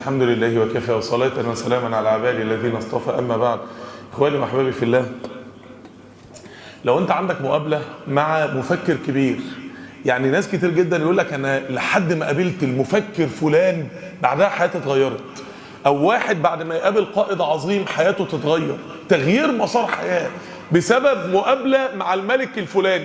الحمد لله وكفى وصلاة وسلاما على عبادي الذين اصطفى أما بعد إخواني وأحبابي في الله لو أنت عندك مقابلة مع مفكر كبير يعني ناس كتير جدا يقول لك أنا لحد ما قابلت المفكر فلان بعدها حياتي اتغيرت أو واحد بعد ما يقابل قائد عظيم حياته تتغير تغيير مسار حياة بسبب مقابلة مع الملك الفلاني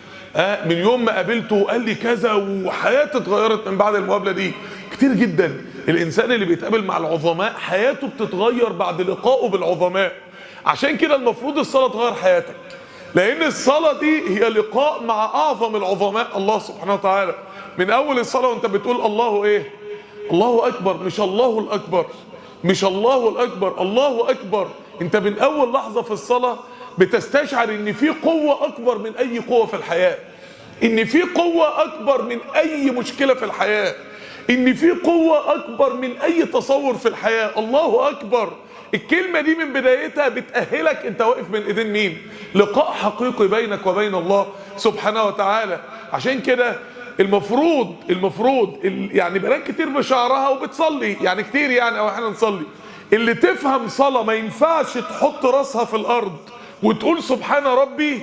آه من يوم ما قابلته قال لي كذا وحياتي اتغيرت من بعد المقابله دي كتير جدا الانسان اللي بيتقابل مع العظماء حياته بتتغير بعد لقائه بالعظماء عشان كده المفروض الصلاه تغير حياتك لان الصلاه دي هي لقاء مع اعظم العظماء الله سبحانه وتعالى من اول الصلاه وانت بتقول الله ايه الله اكبر مش الله الاكبر مش الله الاكبر الله اكبر انت من اول لحظه في الصلاه بتستشعر ان في قوه اكبر من اي قوه في الحياه ان في قوه اكبر من اي مشكله في الحياه ان في قوه اكبر من اي تصور في الحياه الله اكبر الكلمه دي من بدايتها بتاهلك انت واقف من ايدين مين لقاء حقيقي بينك وبين الله سبحانه وتعالى عشان كده المفروض المفروض يعني بنات كتير بشعرها وبتصلي يعني كتير يعني او احنا نصلي اللي تفهم صلاه ما ينفعش تحط راسها في الارض وتقول سبحان ربي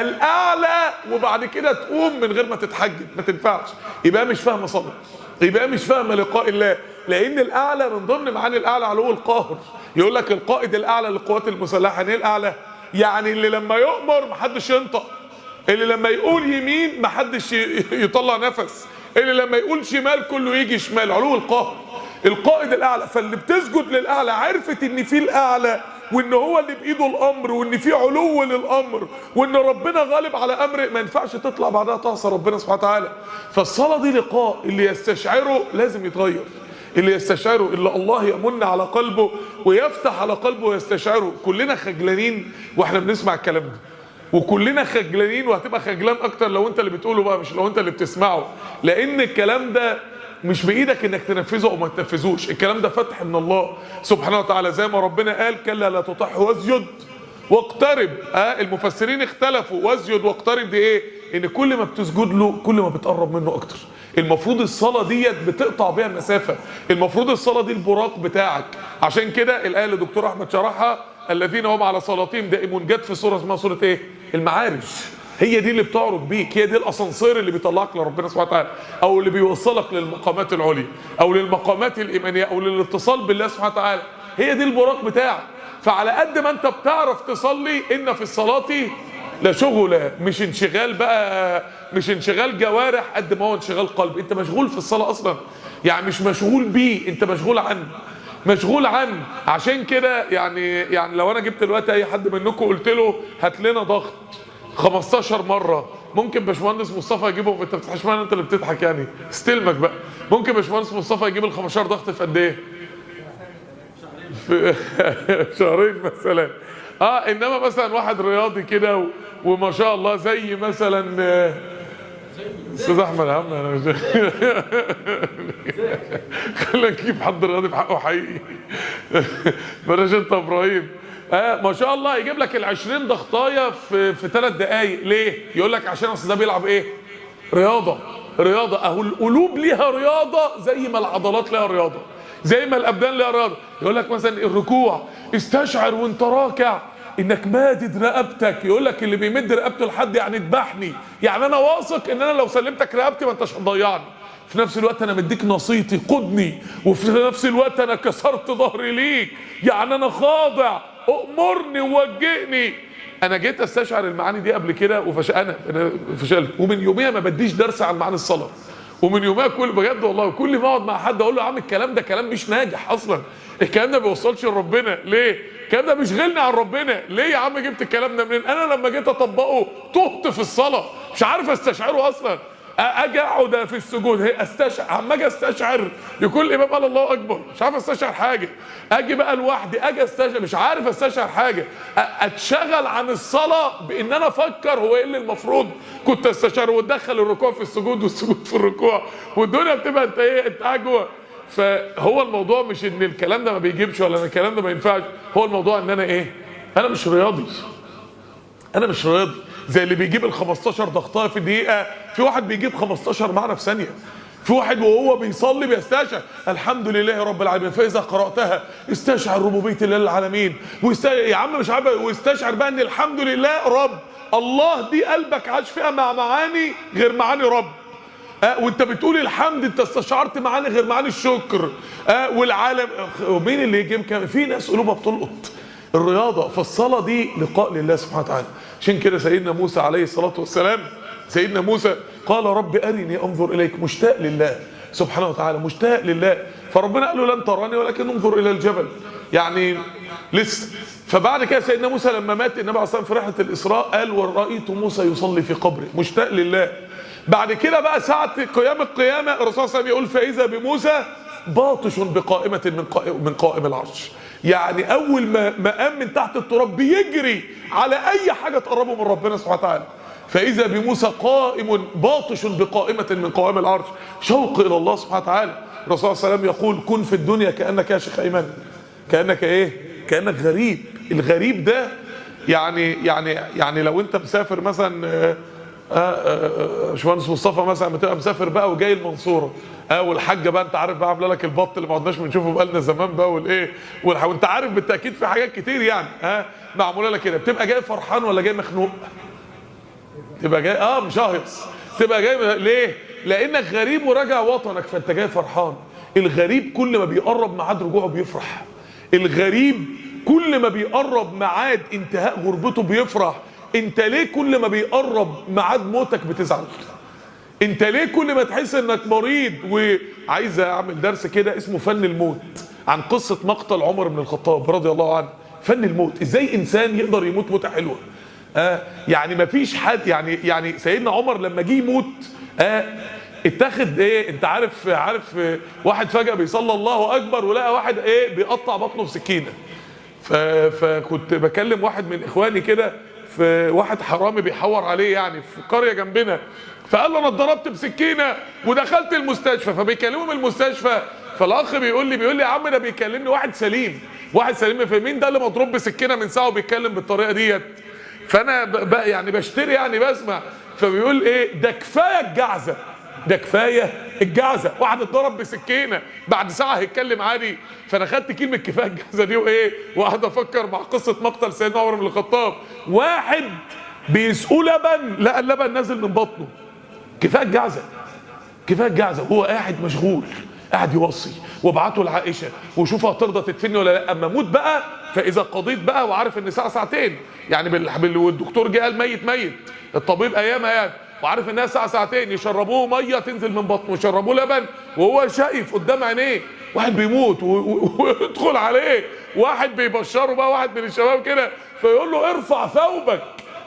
الاعلى وبعد كده تقوم من غير ما تتحجب ما تنفعش يبقى مش فاهمه صلاه يبقى مش فاهمه لقاء الله لان الاعلى من ضمن معاني الاعلى علو القاهر يقول لك القائد الاعلى للقوات المسلحه يعني ايه الاعلى يعني اللي لما يؤمر محدش ينطق اللي لما يقول يمين محدش يطلع نفس اللي لما يقول شمال كله يجي شمال علو القاهر القائد الاعلى فاللي بتسجد للاعلى عرفت ان في الاعلى وان هو اللي بايده الامر وان في علو للامر وان ربنا غالب على امر ما ينفعش تطلع بعدها تعصى ربنا سبحانه وتعالى فالصلاه دي لقاء اللي يستشعره لازم يتغير اللي يستشعره اللي الله يمن على قلبه ويفتح على قلبه ويستشعره كلنا خجلانين واحنا بنسمع الكلام ده وكلنا خجلانين وهتبقى خجلان اكتر لو انت اللي بتقوله بقى مش لو انت اللي بتسمعه لان الكلام ده مش بايدك انك تنفذه او ما تنفذوش الكلام ده فتح من الله سبحانه وتعالى زي ما ربنا قال كلا لا تطح واسجد واقترب اه المفسرين اختلفوا واسجد واقترب دي ايه ان كل ما بتسجد له كل ما بتقرب منه اكتر المفروض الصلاه ديت بتقطع بيها المسافه المفروض الصلاه دي البراق بتاعك عشان كده الايه اللي دكتور احمد شرحها الذين هم على صلاتهم دائمون جت في سوره اسمها سوره ايه المعارج هي دي اللي بتعرج بيك هي دي الاسانسير اللي بيطلعك لربنا سبحانه وتعالى او اللي بيوصلك للمقامات العليا او للمقامات الايمانيه او للاتصال بالله سبحانه وتعالى هي دي البراق بتاعك فعلى قد ما انت بتعرف تصلي ان في الصلاه لشغل مش انشغال بقى مش انشغال جوارح قد ما هو انشغال قلب انت مشغول في الصلاه اصلا يعني مش مشغول بيه انت مشغول عنه مشغول عنه عشان كده يعني يعني لو انا جبت دلوقتي اي حد منكم قلت له هات لنا ضغط 15 مره ممكن باشمهندس مصطفى يجيبه انت بتضحكش معانا انت اللي بتضحك يعني استلمك بقى ممكن باشمهندس مصطفى يجيب ال 15 ضغط في قد ايه؟ في شهرين مثلا اه انما مثلا واحد رياضي كده وما شاء الله زي مثلا استاذ احمد عم انا مش خلينا نجيب حد رياضي بحقه حقيقي بلاش انت ابراهيم آه ما شاء الله يجيب لك ال 20 ضغطايه في في ثلاث دقائق ليه؟ يقول لك عشان اصل ده بيلعب ايه؟ رياضه رياضه اهو القلوب ليها رياضه زي ما العضلات ليها رياضه زي ما الابدان ليها رياضه يقول لك مثلا الركوع استشعر وانت راكع انك مادد رقبتك يقول لك اللي بيمد رقبته لحد يعني اذبحني يعني انا واثق ان انا لو سلمتك رقبتي ما انتش هتضيعني في نفس الوقت انا مديك نصيتي قدني وفي نفس الوقت انا كسرت ظهري ليك يعني انا خاضع امرني ووجهني انا جيت استشعر المعاني دي قبل كده وفش انا انا فشلت ومن يوميها ما بديش درس عن معاني الصلاه ومن يوميها كل بجد والله كل ما اقعد مع حد اقول له يا عم الكلام ده كلام مش ناجح اصلا الكلام ده ما بيوصلش لربنا ليه الكلام ده بيشغلني عن ربنا ليه يا عم جبت الكلام ده منين انا لما جيت اطبقه تهت في الصلاه مش عارف استشعره اصلا اجي اقعد في السجود هي استشعر عم اجي استشعر يكون الامام قال الله اكبر مش عارف استشعر حاجه اجي بقى لوحدي اجي استشعر مش عارف استشعر حاجه اتشغل عن الصلاه بان انا افكر هو ايه اللي المفروض كنت استشعره وتدخل الركوع في السجود والسجود في الركوع والدنيا بتبقى انت ايه انت قاعد جوه فهو الموضوع مش ان الكلام ده ما بيجيبش ولا ان الكلام ده ما ينفعش هو الموضوع ان انا ايه انا مش رياضي انا مش رياضي زي اللي بيجيب ال 15 ضغطايه في دقيقه في واحد بيجيب 15 معنى في ثانيه في واحد وهو بيصلي بيستشعر الحمد لله رب العالمين فاذا قراتها استشعر ربوبيه الله العالمين ويست... يا عم مش عارف واستشعر بقى ان الحمد لله رب الله دي قلبك عاش فيها مع معاني غير معاني رب آه وانت بتقول الحمد انت استشعرت معاني غير معاني الشكر آه والعالم ومين اللي يجي كمان في ناس قلوبها بتلقط الرياضه فالصلاه دي لقاء لله سبحانه وتعالى عشان كده سيدنا موسى عليه الصلاه والسلام سيدنا موسى قال رب ارني انظر اليك مشتاق لله سبحانه وتعالى مشتاق لله فربنا قال له لن تراني ولكن انظر الى الجبل يعني لسه فبعد كده سيدنا موسى لما مات النبي عليه الصلاه والسلام في رحله الاسراء قال ورايت موسى يصلي في قبره مشتاق لله بعد كده بقى ساعة قيام القيامة الرسول صلى الله عليه وسلم يقول فإذا بموسى باطش بقائمة من قائم من قائم العرش يعني أول ما ما قام من تحت التراب بيجري على أي حاجة تقربه من ربنا سبحانه وتعالى فإذا بموسى قائم باطش بقائمة من قوائم العرش شوق إلى الله سبحانه وتعالى الرسول صلى الله عليه وسلم يقول كن في الدنيا كأنك يا شيخ أيمن كأنك إيه كأنك غريب الغريب ده يعني يعني يعني لو أنت مسافر مثلا باشمهندس مصطفى مثلا بتبقى مسافر بقى وجاي المنصوره اه والحاجه بقى انت عارف بقى عامله لك البط اللي ما عدناش بنشوفه بقالنا زمان بقى والايه والح... وانت عارف بالتاكيد في حاجات كتير يعني ها آه معموله لك كده بتبقى جاي فرحان ولا جاي مخنوق؟ تبقى جاي اه مشهيص تبقى جاي ليه؟ لانك غريب وراجع وطنك فانت جاي فرحان الغريب كل ما بيقرب ميعاد رجوعه بيفرح الغريب كل ما بيقرب ميعاد انتهاء غربته بيفرح انت ليه كل ما بيقرب ميعاد موتك بتزعل انت ليه كل ما تحس انك مريض وعايز اعمل درس كده اسمه فن الموت عن قصة مقتل عمر بن الخطاب رضي الله عنه فن الموت ازاي انسان يقدر يموت موتة حلوة آه يعني ما فيش حد يعني يعني سيدنا عمر لما جه يموت آه اتاخد ايه انت عارف عارف واحد فجأة بيصلى الله اكبر ولقى واحد ايه بيقطع بطنه بسكينة فكنت بكلم واحد من اخواني كده في واحد حرامي بيحور عليه يعني في قريه جنبنا فقال له انا اتضربت بسكينه ودخلت المستشفى فبيكلمه من المستشفى فالاخ بيقول لي بيقول لي يا عم ده بيكلمني واحد سليم واحد سليم في مين ده اللي مضروب بسكينه من ساعه وبيتكلم بالطريقه ديت فانا بقى يعني بشتري يعني بسمع فبيقول ايه ده كفايه الجعزه ده كفايه الجعزه واحد اتضرب بسكينه بعد ساعه هيتكلم عادي فانا خدت كلمه كفايه الجعزه دي وايه وقعد افكر مع قصه مقتل سيدنا عمر بن الخطاب واحد بيسقوا لبن لقى اللبن نازل من بطنه كفايه الجعزه كفايه الجعزه وهو قاعد مشغول قاعد يوصي وابعته لعائشه وشوفها هترضى تدفني ولا لا اما اموت بقى فاذا قضيت بقى وعارف ان ساعه ساعتين يعني بال... والدكتور جه قال ميت ميت الطبيب ايامها يعني وعارف انها ساعه ساعتين يشربوه ميه تنزل من بطنه ويشربوه لبن وهو شايف قدام عينيه واحد بيموت ويدخل عليه واحد بيبشره بقى واحد من الشباب كده فيقول له ارفع ثوبك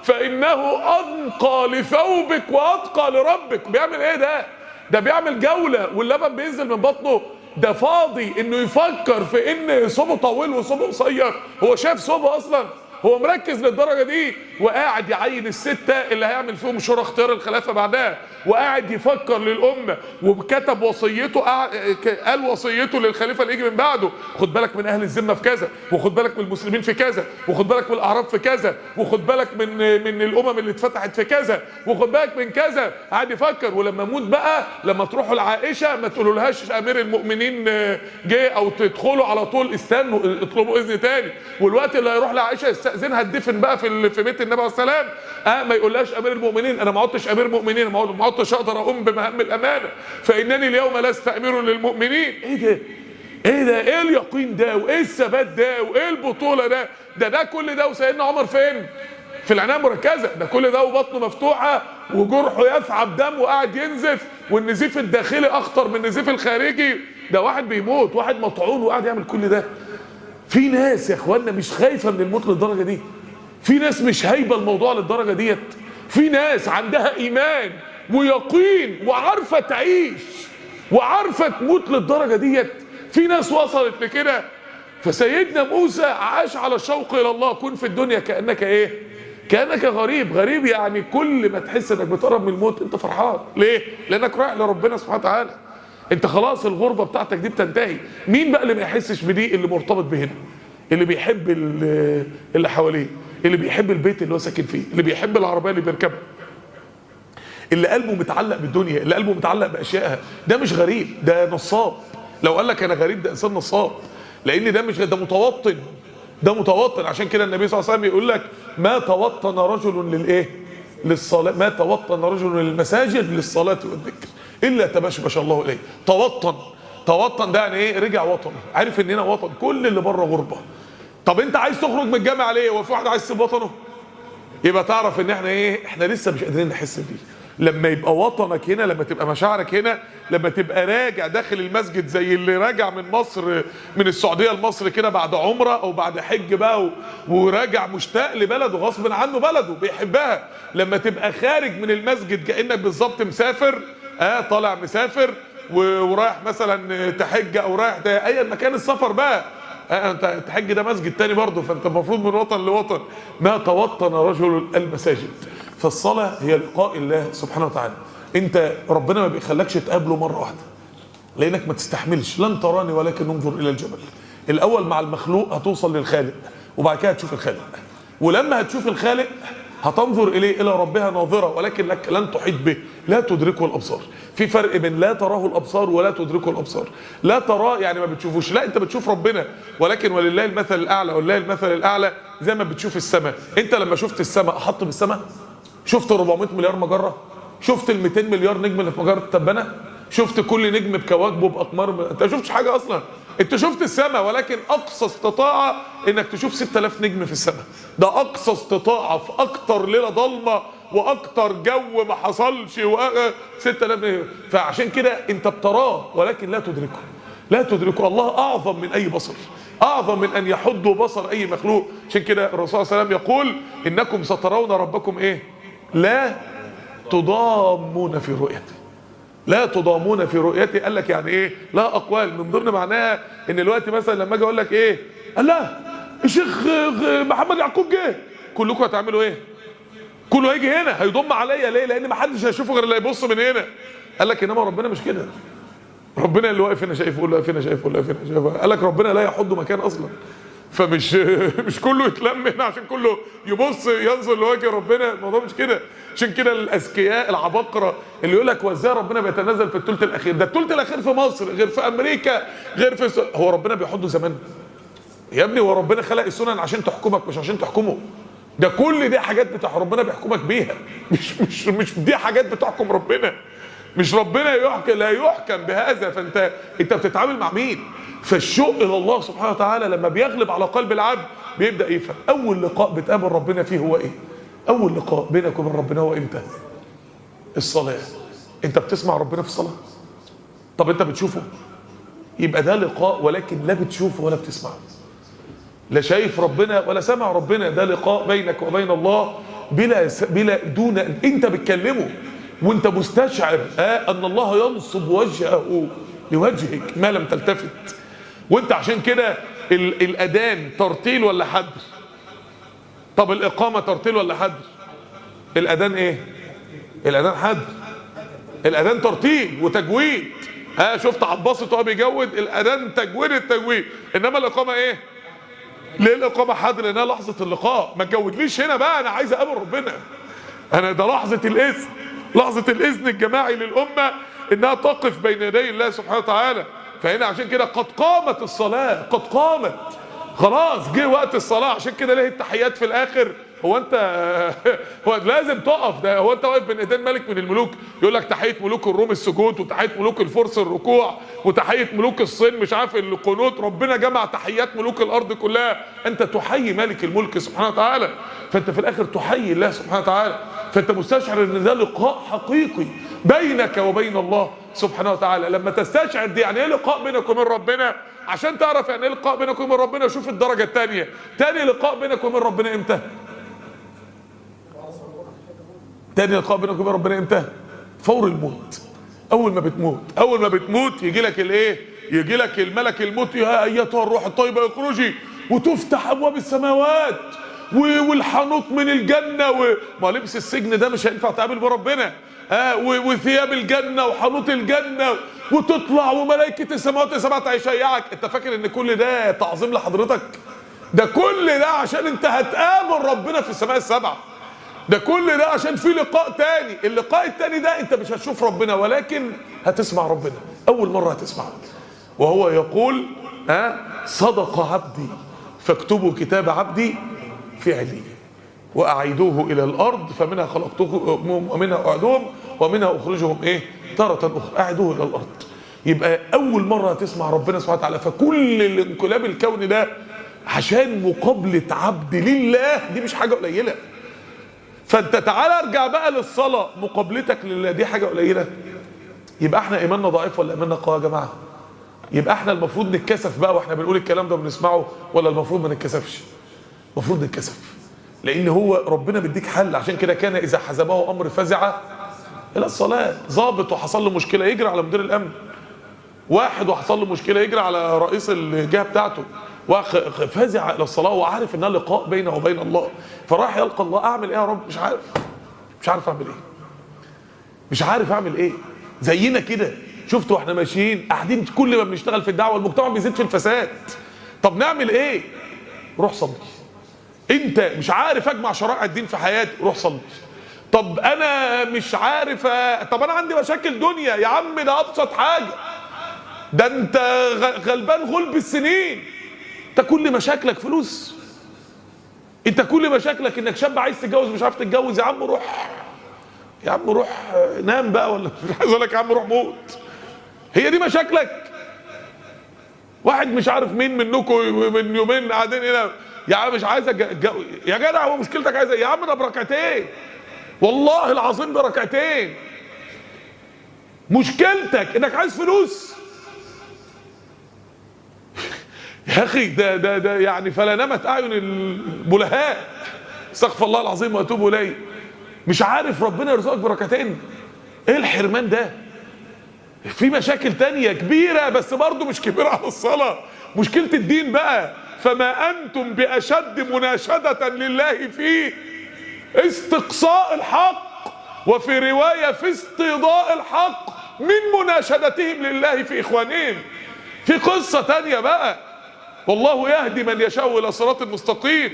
فانه انقى لثوبك واتقى لربك بيعمل ايه ده ده بيعمل جوله واللبن بينزل من بطنه ده فاضي انه يفكر في ان صوبه طويل وصوبه قصير هو شايف صوبه اصلا هو مركز للدرجه دي وقاعد يعين السته اللي هيعمل فيهم شورى اختيار الخلافه بعدها وقاعد يفكر للامه وكتب وصيته قال وصيته للخليفه اللي يجي من بعده خد بالك من اهل الذمه في كذا وخد بالك من المسلمين في كذا وخد بالك من الاعراب في كذا وخد بالك من من الامم اللي اتفتحت في كذا وخد بالك من كذا قاعد يفكر ولما اموت بقى لما تروحوا لعائشه ما تقولولهاش امير المؤمنين جه او تدخلوا على طول استنوا اطلبوا اذن تاني والوقت اللي هيروح لعائشه يستاذنها تدفن بقى في في بيت النبي عليه السلام اه ما يقولهاش امير المؤمنين انا ما عدتش امير مؤمنين ما عدتش اقدر اقوم بمهام الامانه فانني اليوم لست امير للمؤمنين ايه ده ايه ده ايه اليقين ده وايه الثبات ده وايه البطوله ده ده ده كل ده وسيدنا عمر فين في العنايه المركزه ده كل ده وبطنه مفتوحه وجرحه يفعى بدم وقاعد ينزف والنزيف الداخلي اخطر من النزيف الخارجي ده واحد بيموت واحد مطعون وقاعد يعمل كل ده في ناس يا اخوانا مش خايفه من الموت للدرجه دي في ناس مش هايبه الموضوع للدرجه ديت في ناس عندها ايمان ويقين وعارفه تعيش وعارفه تموت للدرجه ديت في ناس وصلت لكده فسيدنا موسى عاش على الشوق الى الله كن في الدنيا كانك ايه كانك غريب غريب يعني كل ما تحس انك بتقرب من الموت انت فرحان ليه لانك رايح لربنا سبحانه وتعالى انت خلاص الغربه بتاعتك دي بتنتهي مين بقى اللي ما يحسش بدي اللي مرتبط بهنا اللي بيحب اللي حواليه اللي بيحب البيت اللي هو ساكن فيه اللي بيحب العربيه اللي بيركبها اللي قلبه متعلق بالدنيا اللي قلبه متعلق باشيائها ده مش غريب ده نصاب لو قال لك انا غريب ده انسان نصاب لان ده مش ده متوطن ده متوطن عشان كده النبي صلى الله عليه وسلم يقول لك ما توطن رجل للايه للصلاه ما توطن رجل للمساجد للصلاه والذكر الا تبشبش الله اليه توطن توطن ده يعني ايه رجع وطن عارف ان هنا وطن كل اللي بره غربه طب انت عايز تخرج من الجامعه ليه هو في واحد عايز يسيب وطنه يبقى تعرف ان احنا ايه احنا لسه مش قادرين نحس بيه لما يبقى وطنك هنا لما تبقى مشاعرك هنا لما تبقى راجع داخل المسجد زي اللي راجع من مصر من السعوديه لمصر كده بعد عمره او بعد حج بقى و- وراجع مشتاق لبلده غصب عنه بلده بيحبها لما تبقى خارج من المسجد كانك بالظبط مسافر اه طالع مسافر و- ورايح مثلا تحج او رايح ده ايا مكان السفر بقى آه، انت الحج ده مسجد تاني برضه فانت المفروض من وطن لوطن ما توطن رجل المساجد فالصلاه هي لقاء الله سبحانه وتعالى انت ربنا ما بيخلكش تقابله مره واحده لانك ما تستحملش لن تراني ولكن انظر الى الجبل الاول مع المخلوق هتوصل للخالق وبعد كده هتشوف الخالق ولما هتشوف الخالق هتنظر اليه الى ربها ناظره ولكن لك لن تحيط به لا تدركه الابصار في فرق بين لا تراه الابصار ولا تدركه الابصار لا تراه يعني ما بتشوفوش لا انت بتشوف ربنا ولكن ولله المثل الاعلى ولله المثل الاعلى زي ما بتشوف السماء انت لما شفت السماء احط بالسماء شفت 400 مليار مجره شفت ال 200 مليار نجم اللي في مجره تبانه شفت كل نجم بكواكبه باقمار انت ما شفتش حاجه اصلا انت شفت السماء ولكن اقصى استطاعه انك تشوف 6000 نجم في السماء ده اقصى استطاعه في اكتر ليله ضلمه واكتر جو ما حصلش و 6000 نجم فعشان كده انت بتراه ولكن لا تدركه لا تدركه الله اعظم من اي بصر اعظم من ان يحد بصر اي مخلوق عشان كده الرسول صلى الله عليه وسلم يقول انكم سترون ربكم ايه لا تضامون في رؤيته لا تضامون في رؤيتي قال لك يعني ايه لا اقوال من ضمن معناها ان الوقت مثلا لما اجي اقول لك ايه قال لا الشيخ محمد يعقوب جه كلكم هتعملوا ايه كله هيجي هنا هيضم عليا ليه لان ما حدش هيشوفه غير اللي هيبص من هنا قال لك انما ربنا مش كده ربنا اللي واقف هنا شايفه واللي واقف هنا شايفه واللي واقف هنا شايفه قال لك ربنا لا يحض مكان اصلا فمش مش كله يتلم هنا عشان كله يبص ينظر لوجه ربنا الموضوع مش كده عشان كده الاذكياء العباقره اللي يقول لك وازاي ربنا بيتنزل في الثلث الاخير ده الثلث الاخير في مصر غير في امريكا غير في س... هو ربنا بيحطه زمان يا ابني هو ربنا خلق السنن عشان تحكمك مش عشان تحكمه ده كل دي حاجات بتاع ربنا بيحكمك بيها مش مش مش دي حاجات بتحكم ربنا مش ربنا يحكم لا يحكم بهذا فانت انت بتتعامل مع مين فالشوق الى الله سبحانه وتعالى لما بيغلب على قلب العبد بيبدا يفهم اول لقاء بتقابل ربنا فيه هو ايه اول لقاء بينك وبين ربنا هو امتى الصلاه انت بتسمع ربنا في الصلاه طب انت بتشوفه يبقى ده لقاء ولكن لا بتشوفه ولا بتسمعه لا شايف ربنا ولا سمع ربنا ده لقاء بينك وبين الله بلا بلا دون انت بتكلمه وانت مستشعر آه ان الله ينصب وجهه لوجهك ما لم تلتفت وانت عشان كده ال- الاذان ترتيل ولا حدر طب الاقامه ترتيل ولا حدر الاذان ايه الاذان حدر الاذان ترتيل وتجويد ها شفت عباسط وهو بيجود الاذان تجويد التجويد انما الاقامه ايه ليه الاقامه حاضر لانها لحظه اللقاء ما تجودليش هنا بقى انا عايز اقابل ربنا انا ده لحظه الاذن لحظه الاذن الجماعي للامه انها تقف بين يدي الله سبحانه وتعالى فهنا عشان كده قد قامت الصلاه قد قامت خلاص جه وقت الصلاه عشان كده ليه التحيات في الاخر هو انت هو لازم تقف ده هو انت واقف بين ايدين ملك من الملوك يقول لك تحيه ملوك الروم السجود وتحيه ملوك الفرس الركوع وتحيه ملوك الصين مش عارف القنوت ربنا جمع تحيات ملوك الارض كلها انت تحيي ملك الملك سبحانه وتعالى فانت في الاخر تحيي الله سبحانه وتعالى فانت مستشعر ان ده لقاء حقيقي بينك وبين الله سبحانه وتعالى لما تستشعر دي يعني ايه لقاء بينك وبين ربنا عشان تعرف يعني ايه لقاء بينك وبين ربنا شوف الدرجه الثانيه تاني لقاء بينك وبين ربنا امتى تاني لقاء بينك وبين ربنا امتى فور الموت اول ما بتموت اول ما بتموت يجي لك الايه يجي لك الملك الموت يا ايتها الروح الطيبه اخرجي وتفتح ابواب السماوات و- والحنوط من الجنه و... ما لبس السجن ده مش هينفع تقابل بربنا ها و- وثياب الجنه وحنوط الجنه وتطلع وملائكه السماوات السبعه هيشيعك انت فاكر ان كل ده تعظيم لحضرتك ده كل ده عشان انت هتقابل ربنا في السماء السبعه ده كل ده عشان في لقاء تاني اللقاء التاني ده انت مش هتشوف ربنا ولكن هتسمع ربنا اول مرة هتسمعه وهو يقول ها صدق عبدي فاكتبوا كتاب عبدي في عليين واعيدوه الى الارض فمنها خلقتكم ومنها اعدوهم ومنها اخرجهم ايه تارة اخرى اعيدوه الى الارض يبقى اول مرة هتسمع ربنا سبحانه وتعالى فكل الانقلاب الكوني ده عشان مقابلة عبد لله دي مش حاجة قليلة فانت تعالى ارجع بقى للصلاة مقابلتك لله دي حاجة قليلة يبقى احنا ايماننا ضعيف ولا ايماننا قوي يا جماعة يبقى احنا المفروض نتكسف بقى واحنا بنقول الكلام ده وبنسمعه ولا المفروض ما نتكسفش المفروض نتكسف لان هو ربنا بيديك حل عشان كده كان اذا حزبه امر فزع الى الصلاه ظابط وحصل له مشكله يجري على مدير الامن واحد وحصل له مشكله يجري على رئيس الجهه بتاعته فازع الى الصلاه وعارف انها لقاء بينه وبين الله فراح يلقى الله اعمل ايه يا رب مش عارف مش عارف اعمل ايه مش عارف اعمل ايه زينا كده شفتوا احنا ماشيين قاعدين كل ما بنشتغل في الدعوه المجتمع بيزيد في الفساد طب نعمل ايه روح صلي انت مش عارف اجمع شرائع الدين في حياتي روح صلي طب انا مش عارف طب انا عندي مشاكل دنيا يا عم ده ابسط حاجه ده انت غلبان غلب السنين انت كل مشاكلك فلوس انت كل مشاكلك انك شاب عايز تتجوز مش عارف تتجوز يا عم روح يا عم روح نام بقى ولا مش عايز اقول لك يا عم روح موت هي دي مشاكلك واحد مش عارف مين منكم من يومين قاعدين هنا يا عم مش عايز أتج... يا جدع هو مشكلتك عايز يا عم ده بركعتين والله العظيم بركعتين مشكلتك انك عايز فلوس يا اخي ده ده ده يعني فلا نمت اعين البلهاء استغفر الله العظيم واتوب اليه مش عارف ربنا يرزقك بركعتين ايه الحرمان ده في مشاكل تانية كبيرة بس برضه مش كبيرة على الصلاة مشكلة الدين بقى فما أنتم بأشد مناشدة لله في استقصاء الحق وفي رواية في استيضاء الحق من مناشدتهم لله في إخوانهم في قصة تانية بقى والله يهدي من يشاء إلى صراط المستقيم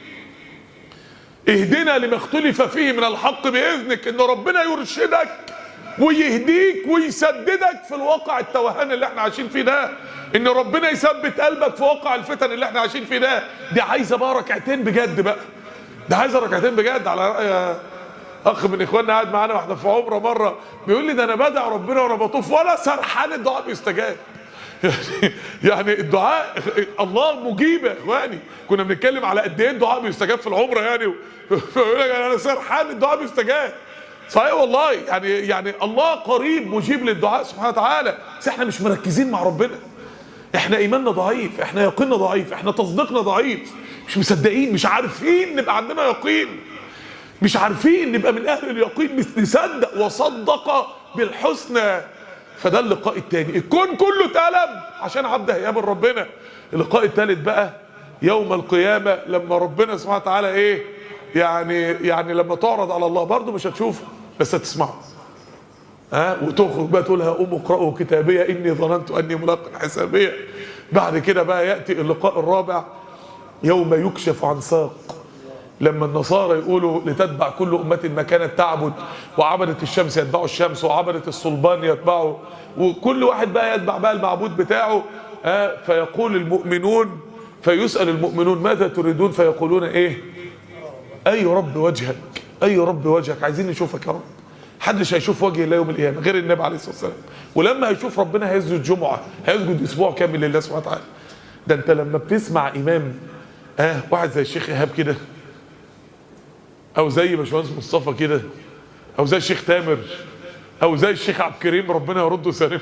اهدنا لما اختلف فيه من الحق بإذنك إن ربنا يرشدك ويهديك ويسددك في الواقع التوهان اللي احنا عايشين فيه ده ان ربنا يثبت قلبك في واقع الفتن اللي احنا عايشين فيه ده دي عايزه بقى ركعتين بجد بقى ده عايزه ركعتين بجد على راي اخ من اخواننا قاعد معانا واحنا في عمره مره بيقول لي ده انا بدع ربنا وانا بطوف ولا سرحان الدعاء بيستجاب يعني يعني الدعاء الله مجيب يا اخواني كنا بنتكلم على قد ايه الدعاء بيستجاب في العمره يعني فيقول لك انا سرحان الدعاء بيستجاب صحيح والله يعني يعني الله قريب مجيب للدعاء سبحانه وتعالى بس احنا مش مركزين مع ربنا احنا ايماننا ضعيف احنا يقيننا ضعيف احنا تصديقنا ضعيف مش مصدقين مش عارفين نبقى عندنا يقين مش عارفين نبقى من اهل اليقين مش نصدق وصدق بالحسنى فده اللقاء الثاني الكون كله اتقلب عشان عبد هيقابل ربنا اللقاء الثالث بقى يوم القيامه لما ربنا سبحانه وتعالى ايه يعني يعني لما تعرض على الله برضه مش هتشوفه بس هتسمعه ها وتخرج بقى تقول هقوم اقرأوا كتابية إني ظننت أني ملاق حسابية بعد كده بقى يأتي اللقاء الرابع يوم يكشف عن ساق لما النصارى يقولوا لتتبع كل أمة ما كانت تعبد وعبدة الشمس يتبعوا الشمس وعبدة الصلبان يتبعوا وكل واحد بقى يتبع بقى المعبود بتاعه ها فيقول المؤمنون فيسأل المؤمنون ماذا تريدون فيقولون ايه اي رب وجهك اي رب وجهك عايزين نشوفك يا رب محدش هيشوف وجه الله يوم القيامه غير النبي عليه الصلاه والسلام ولما هيشوف ربنا هيسجد جمعه هيسجد اسبوع كامل لله سبحانه وتعالى ده انت لما بتسمع امام اه واحد زي الشيخ ايهاب كده او زي باشمهندس مصطفى كده او زي الشيخ تامر او زي الشيخ عبد الكريم ربنا يرده سالم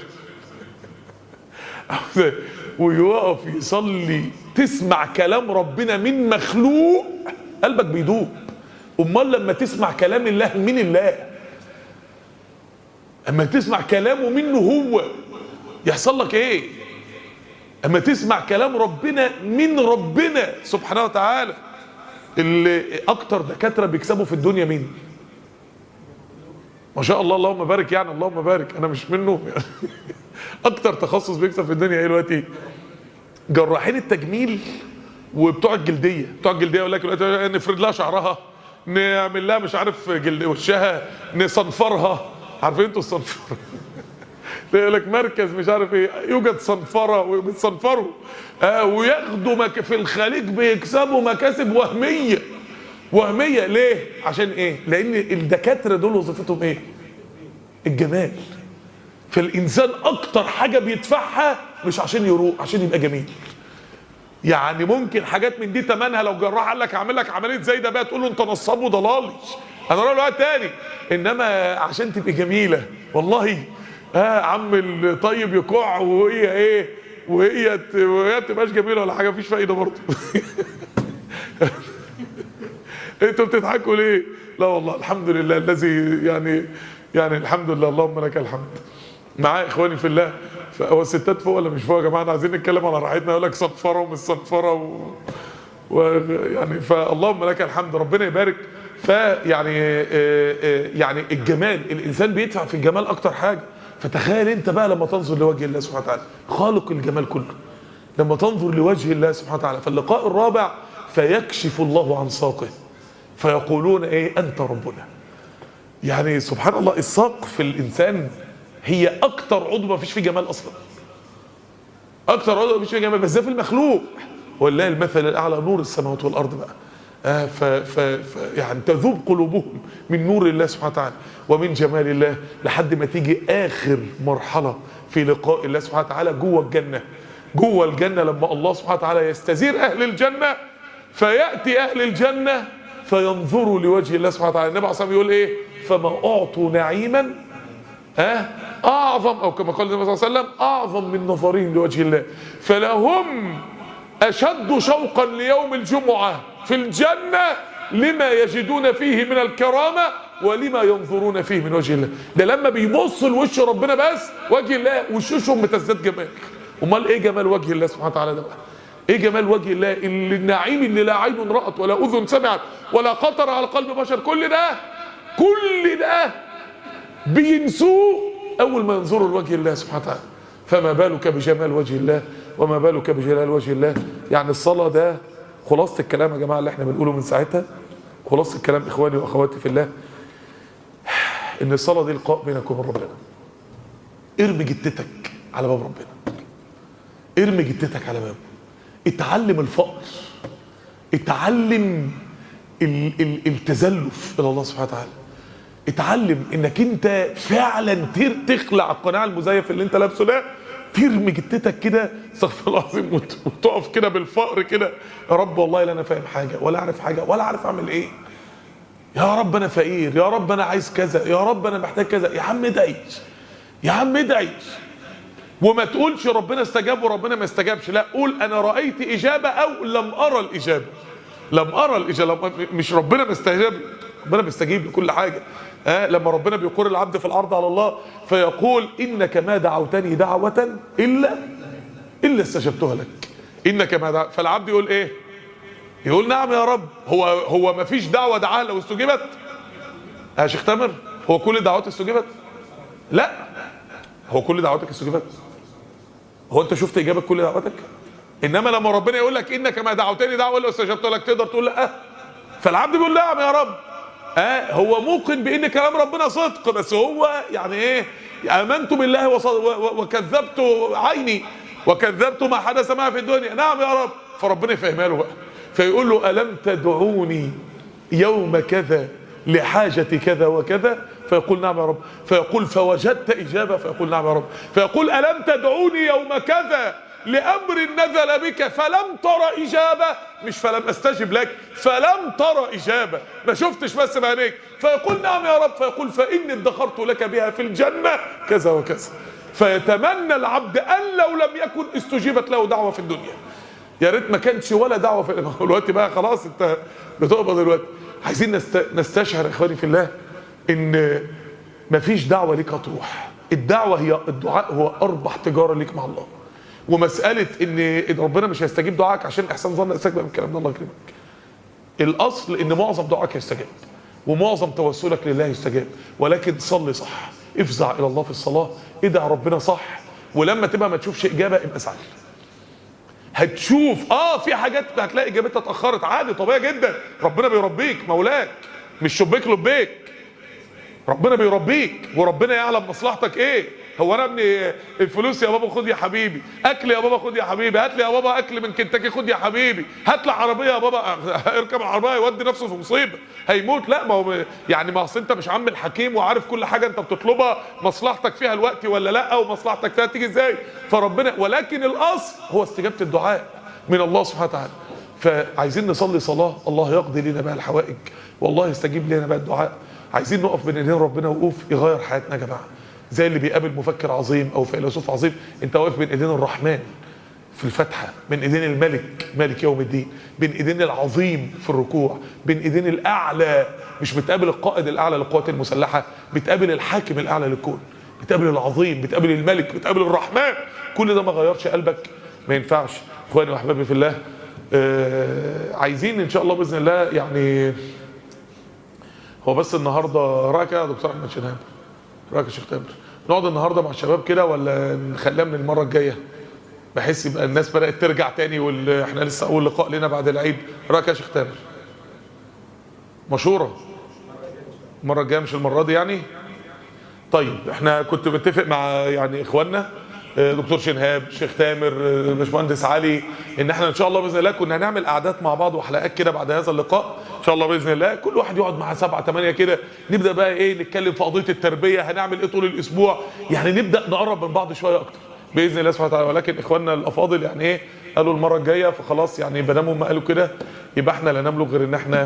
ويقف يصلي تسمع كلام ربنا من مخلوق قلبك بيدوب امال لما تسمع كلام الله من الله اما تسمع كلامه منه هو يحصل لك ايه اما تسمع كلام ربنا من ربنا سبحانه وتعالى اللي اكتر دكاتره بيكسبوا في الدنيا مين ما شاء الله اللهم بارك يعني اللهم بارك انا مش منه يعني اكتر تخصص بيكسب في الدنيا ايه دلوقتي جراحين التجميل وبتوع الجلديه بتوع الجلديه يقول لك دلوقتي نفرد لها شعرها نعمل لها مش عارف جلد وشها نصنفرها عارفين انتوا الصنفره يقول لك مركز مش عارف ايه يوجد صنفره وبتصنفروا آه وياخدوا مك في الخليج بيكسبوا مكاسب وهميه وهميه ليه؟ عشان ايه؟ لان الدكاتره دول وظيفتهم ايه؟ الجمال فالانسان اكتر حاجه بيدفعها مش عشان يروق عشان يبقى جميل يعني ممكن حاجات من دي تمنها لو جراح قال لك هعمل لك عمليه زي ده بقى تقول له انت نصاب وضلالي انا اقول له واحد تاني انما عشان تبقى جميله والله اه عم الطيب يقع وهي ايه وهي ت- وهي تبقاش جميله ولا حاجه مفيش فايده برضه انتوا بتضحكوا ليه؟ لا والله الحمد لله الذي يعني يعني الحمد لله اللهم لك الحمد. معايا اخواني في الله ف- هو الستات فوق ولا مش فوق يا جماعه احنا عايزين نتكلم على راحتنا يقول لك صنفره ومش صنفره و... ويعني فاللهم لك الحمد ربنا يبارك فيعني آه، آه، يعني الجمال الانسان بيدفع في الجمال اكتر حاجه فتخيل انت بقى لما تنظر لوجه الله سبحانه وتعالى خالق الجمال كله لما تنظر لوجه الله سبحانه وتعالى فاللقاء الرابع فيكشف الله عن ساقه فيقولون ايه انت ربنا يعني سبحان الله الساق في الانسان هي اكتر عضو ما فيش فيه جمال اصلا اكتر عضو ما فيش فيه جمال بس ده في المخلوق ولله المثل الاعلى نور السماوات والارض بقى آه ف ف ف يعني تذوب قلوبهم من نور الله سبحانه وتعالى ومن جمال الله لحد ما تيجي اخر مرحله في لقاء الله سبحانه وتعالى جوه الجنه جوه الجنه لما الله سبحانه وتعالى يستزير اهل الجنه فياتي اهل الجنه فينظروا لوجه الله سبحانه وتعالى النبي عليه الصلاه والسلام يقول ايه فما اعطوا نعيما ها اعظم او كما قال النبي صلى الله عليه وسلم اعظم من نظرهم لوجه الله فلهم اشد شوقا ليوم الجمعه في الجنه لما يجدون فيه من الكرامه ولما ينظرون فيه من وجه الله ده لما بيبص لوش ربنا بس وجه الله وشوشهم بتزداد جمال امال ايه جمال وجه الله سبحانه وتعالى ده بقى ايه جمال وجه الله اللي النعيم اللي لا عين رأت ولا اذن سمعت ولا خطر على قلب بشر كل ده كل ده بينسوه اول ما ينظروا لوجه الله سبحانه وتعالى فما بالك بجمال وجه الله وما بالك بجلال وجه الله يعني الصلاه ده خلاصه الكلام يا جماعه اللي احنا بنقوله من ساعتها خلاصه الكلام اخواني واخواتي في الله ان الصلاه دي لقاء بينك وبين ربنا ارمي جتتك على باب ربنا ارمي جتتك على بابه اتعلم الفقر اتعلم ال- ال- التزلف الى الله سبحانه وتعالى اتعلم انك انت فعلا تر- تخلع القناع المزيف اللي انت لابسه ده ترمي جتتك كده استغفر الله العظيم وت- وتقف كده بالفقر كده يا رب والله لا انا فاهم حاجه ولا اعرف حاجه ولا عارف اعمل ايه يا رب انا فقير يا رب انا عايز كذا يا رب انا محتاج كذا يا عم ادعي يا عم ادعي وما تقولش ربنا استجاب وربنا ما استجابش لا قول انا رايت اجابه او لم ارى الاجابه لم ارى الاجابه لم- مش ربنا مستجاب ربنا بيستجيب لكل حاجه آه لما ربنا بيقر العبد في العرض على الله فيقول انك ما دعوتني دعوه الا الا استجبتها لك انك ما دعوت فالعبد يقول ايه يقول نعم يا رب هو هو ما فيش دعوه دعاها لو استجيبت يا شيخ تامر هو كل الدعوات استجيبت لا هو كل دعواتك استجابت هو انت شفت اجابه كل دعواتك انما لما ربنا يقول لك انك ما دعوتني دعوه الا استجبت لك تقدر تقول لا فالعبد بيقول نعم يا رب اه هو موقن بان كلام ربنا صدق بس هو يعني ايه امنت بالله وص- و- و- وكذبت عيني وكذبت ما حدث معي في الدنيا نعم يا رب فربنا يفهمها له بقى فيقول له الم تدعوني يوم كذا لحاجة كذا وكذا فيقول نعم يا رب فيقول فوجدت إجابة فيقول نعم يا رب فيقول ألم تدعوني يوم كذا لأمر نزل بك فلم ترى إجابة مش فلم أستجب لك فلم ترى إجابة ما شفتش بس بعينيك فيقول نعم يا رب فيقول فإني ادخرت لك بها في الجنة كذا وكذا فيتمنى العبد أن لو لم يكن استجيبت له دعوة في الدنيا يا ريت ما كانش ولا دعوه في ما هو الوقت بقى خلاص انت بتقبض الوقت عايزين نست... نستشعر يا اخواني في الله ان مفيش دعوه ليك هتروح الدعوه هي الدعاء هو اربح تجاره ليك مع الله ومساله ان إن ربنا مش هيستجيب دعائك عشان احسان ظن استكبر من الكلام ده الله يكرمك الاصل ان معظم دعائك يستجاب ومعظم توسلك لله يستجاب ولكن صلي صح افزع الى الله في الصلاه ادعى ربنا صح ولما تبقى ما تشوفش اجابه ابقى اسعد هتشوف اه في حاجات هتلاقي اجابتها اتاخرت عادي طبيعي جدا ربنا بيربيك مولاك مش شبيك لبيك ربنا بيربيك وربنا يعلم مصلحتك ايه هو انا ابني الفلوس يا بابا خد يا حبيبي اكل يا بابا خد يا حبيبي هات لي يا بابا اكل من كنتاكي خد يا حبيبي هات لي عربيه يا بابا اركب العربيه يودي نفسه في مصيبه هيموت لا ما هو يعني ما اصل انت مش عم الحكيم وعارف كل حاجه انت بتطلبها مصلحتك فيها الوقت ولا لا ومصلحتك فيها تيجي ازاي فربنا ولكن الاصل هو استجابه الدعاء من الله سبحانه وتعالى فعايزين نصلي صلاه الله يقضي لنا بها الحوائج والله يستجيب لنا بها الدعاء عايزين نقف بين ايدين ربنا وقوف يغير حياتنا يا جماعه زي اللي بيقابل مفكر عظيم او فيلسوف عظيم انت واقف بين ايدين الرحمن في الفتحه بين ايدين الملك مالك يوم الدين بين ايدين العظيم في الركوع بين ايدين الاعلى مش بتقابل القائد الاعلى للقوات المسلحه بتقابل الحاكم الاعلى للكون بتقابل العظيم بتقابل الملك بتقابل الرحمن كل ده ما غيرش قلبك ما ينفعش اخواني واحبابي في الله آه عايزين ان شاء الله باذن الله يعني هو بس النهارده رايك يا دكتور احمد شنهاب رايك يا شيخ تامر نقعد النهارده مع الشباب كده ولا نخليها من المره الجايه بحيث يبقى الناس بدات ترجع تاني واحنا لسه اول لقاء لنا بعد العيد رايك يا شيخ تامر مشوره المره الجايه مش المره دي يعني طيب احنا كنت متفق مع يعني اخواننا دكتور شنهاب شيخ تامر باشمهندس علي ان احنا ان شاء الله باذن الله كنا هنعمل قعدات مع بعض وحلقات كده بعد هذا اللقاء ان شاء الله باذن الله كل واحد يقعد مع سبعه ثمانيه كده نبدا بقى ايه نتكلم في قضيه التربيه هنعمل ايه طول الاسبوع يعني نبدا نقرب من بعض شويه اكتر باذن الله سبحانه وتعالى ولكن اخواننا الافاضل يعني ايه قالوا المره الجايه فخلاص يعني ما دام هم قالوا كده يبقى احنا لا نملك غير ان احنا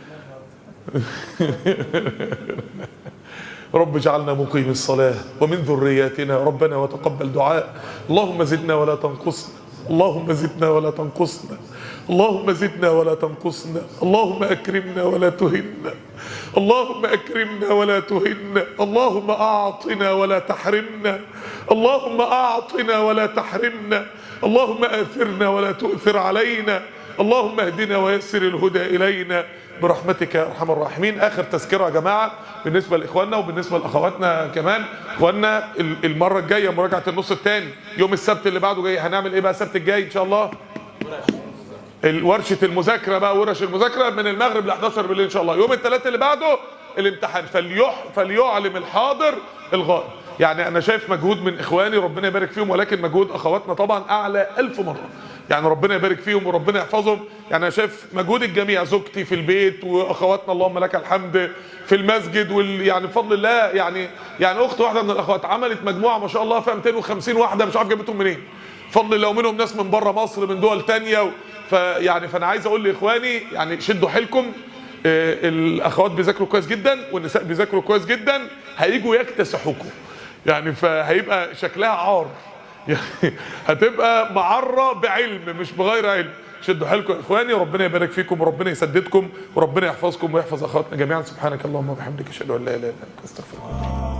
رب اجعلنا مقيم الصلاة ومن ذرياتنا ربنا وتقبل دعاء اللهم زدنا ولا تنقصنا اللهم زدنا ولا تنقصنا اللهم زدنا ولا تنقصنا اللهم أكرمنا ولا تهنا اللهم أكرمنا ولا تهنا اللهم أعطنا ولا تحرمنا اللهم أعطنا ولا تحرمنا اللهم آثرنا ولا تؤثر علينا اللهم اهدنا ويسر الهدى إلينا برحمتك يا ارحم الراحمين اخر تذكره يا جماعه بالنسبه لاخواننا وبالنسبه لاخواتنا كمان اخواننا المره الجايه مراجعه النص الثاني يوم السبت اللي بعده جاي هنعمل ايه بقى السبت الجاي ان شاء الله ورشه المذاكره بقى ورش المذاكره من المغرب ل 11 بالليل ان شاء الله يوم الثلاث اللي بعده الامتحان فليح فليعلم الحاضر الغائب يعني انا شايف مجهود من اخواني ربنا يبارك فيهم ولكن مجهود اخواتنا طبعا اعلى ألف مره يعني ربنا يبارك فيهم وربنا يحفظهم يعني انا شايف مجهود الجميع زوجتي في البيت واخواتنا اللهم لك الحمد في المسجد وال يعني بفضل الله يعني يعني اخت واحده من الاخوات عملت مجموعه ما شاء الله فيها 250 واحده مش عارف جابتهم منين بفضل الله ومنهم ناس من بره مصر من دول تانية فيعني فانا عايز اقول لاخواني يعني شدوا حيلكم الاخوات بيذاكروا كويس جدا والنساء بيذاكروا كويس جدا هيجوا يكتسحوكم يعني فهيبقى شكلها عار يعني هتبقى معرة بعلم مش بغير علم شدوا حيلكم يا اخواني وربنا يبارك فيكم وربنا يسددكم وربنا يحفظكم ويحفظ اخواتنا جميعا سبحانك اللهم وبحمدك اشهد ان لا اله الا انت استغفرك